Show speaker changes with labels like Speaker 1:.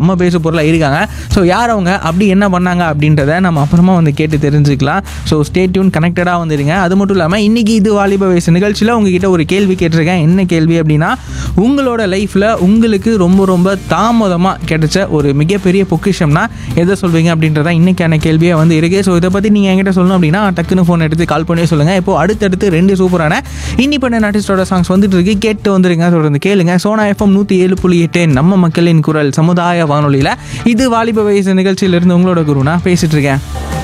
Speaker 1: செம்ம பேசு பொருளாக இருக்காங்க ஸோ யார் அவங்க அப்படி என்ன பண்ணாங்க அப்படின்றத நம்ம அப்புறமா வந்து கேட்டு தெரிஞ்சுக்கலாம் ஸோ ஸ்டே டியூன் கனெக்டடாக வந்துடுங்க அது மட்டும் இல்லாமல் இன்றைக்கி இது வாலிப வயசு நிகழ்ச்சியில் உங்ககிட்ட ஒரு கேள்வி கேட்டிருக்கேன் என்ன கேள்வி அப்படின்னா உங்களோட லைஃப்பில் உங்களுக்கு ரொம்ப ரொம்ப தாமதமாக கிடைச்ச ஒரு மிகப்பெரிய பொக்கிஷம்னா எதை சொல்வீங்க அப்படின்றத இன்றைக்கான கேள்வியாக வந்து இருக்கு ஸோ இதை பற்றி நீங்கள் என்கிட்ட சொல்லணும் அப்படின்னா டக்குன்னு ஃபோன் எடுத்து கால் பண்ணி சொல்லுங்கள் இப்போ அடுத்தடுத்து ரெண்டு சூப்பரான இண்டிபெண்டன்ட் ஆர்டிஸ்டோட சாங்ஸ் வந்துட்டு இருக்கு கேட்டு வந்துருங்க தொடர்ந்து கேளுங்க சோனா எஃப்எம் நூற்றி ஏழு புள்ளி எட்டு நம்ம மக்களின் குரல் சமுதாய வானொலியில் இது வாலிப வயசு நிகழ்ச்சியிலிருந்து உங்களோட குருனா பேசிட்டு இருக்கேன்